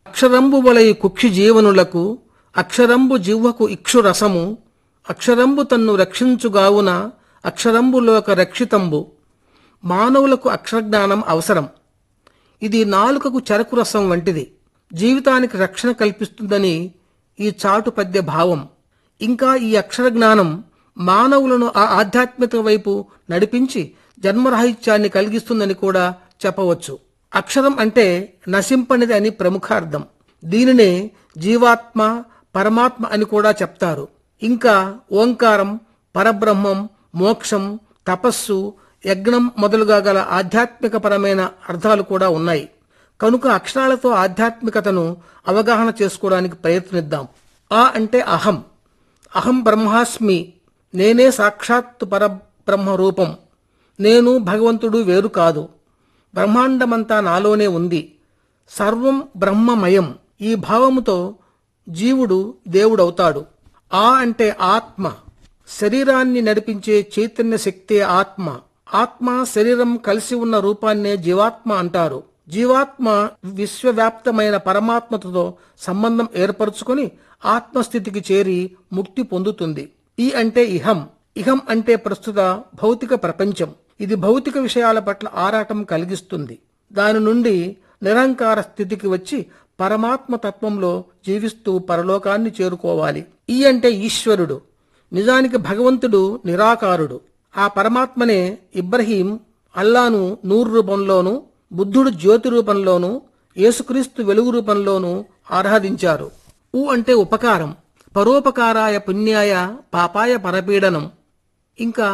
అక్షరంబు వలై కుక్షి జీవనులకు అక్షరంబు జివ్వకు ఇక్షు రసము అక్షరంబు తన్ను రక్షించుగావున అక్షరంబులోక రక్షితంబు మానవులకు అక్షరజ్ఞానం అవసరం ఇది నాలుకకు చెరకు రసం వంటిది జీవితానికి రక్షణ కల్పిస్తుందని ఈ చాటు పద్య భావం ఇంకా ఈ అక్షర జ్ఞానం మానవులను ఆ ఆధ్యాత్మిక వైపు నడిపించి జన్మరాహిత్యాన్ని కలిగిస్తుందని కూడా చెప్పవచ్చు అక్షరం అంటే నశింపనిది అని ప్రముఖార్థం దీనినే జీవాత్మ పరమాత్మ అని కూడా చెప్తారు ఇంకా ఓంకారం పరబ్రహ్మం మోక్షం తపస్సు యజ్ఞం మొదలుగా గల ఆధ్యాత్మికపరమైన అర్థాలు కూడా ఉన్నాయి కనుక అక్షరాలతో ఆధ్యాత్మికతను అవగాహన చేసుకోవడానికి ప్రయత్నిద్దాం ఆ అంటే అహం అహం బ్రహ్మాస్మి నేనే సాక్షాత్తు పరబ్రహ్మ రూపం నేను భగవంతుడు వేరు కాదు బ్రహ్మాండమంతా నాలోనే ఉంది సర్వం బ్రహ్మమయం ఈ భావముతో జీవుడు దేవుడవుతాడు ఆ అంటే ఆత్మ శరీరాన్ని నడిపించే చైతన్య శక్తే ఆత్మ ఆత్మ శరీరం కలిసి ఉన్న రూపాన్నే జీవాత్మ అంటారు జీవాత్మ విశ్వవ్యాప్తమైన పరమాత్మతో సంబంధం ఏర్పరచుకొని ఆత్మస్థితికి చేరి ముక్తి పొందుతుంది ఈ అంటే ఇహం ఇహం అంటే ప్రస్తుత భౌతిక ప్రపంచం ఇది భౌతిక విషయాల పట్ల ఆరాటం కలిగిస్తుంది దాని నుండి నిరంకార స్థితికి వచ్చి పరమాత్మ తత్వంలో జీవిస్తూ పరలోకాన్ని చేరుకోవాలి ఈ అంటే ఈశ్వరుడు నిజానికి భగవంతుడు నిరాకారుడు ఆ పరమాత్మనే ఇబ్రహీం అల్లాను నూరు రూపంలోను బుద్ధుడు జ్యోతి రూపంలోను యేసుక్రీస్తు వెలుగు రూపంలోను ఆరాధించారు ఉ అంటే ఉపకారం పరోపకారాయ పుణ్యాయ పాపాయ పరపీడనం ఇంకా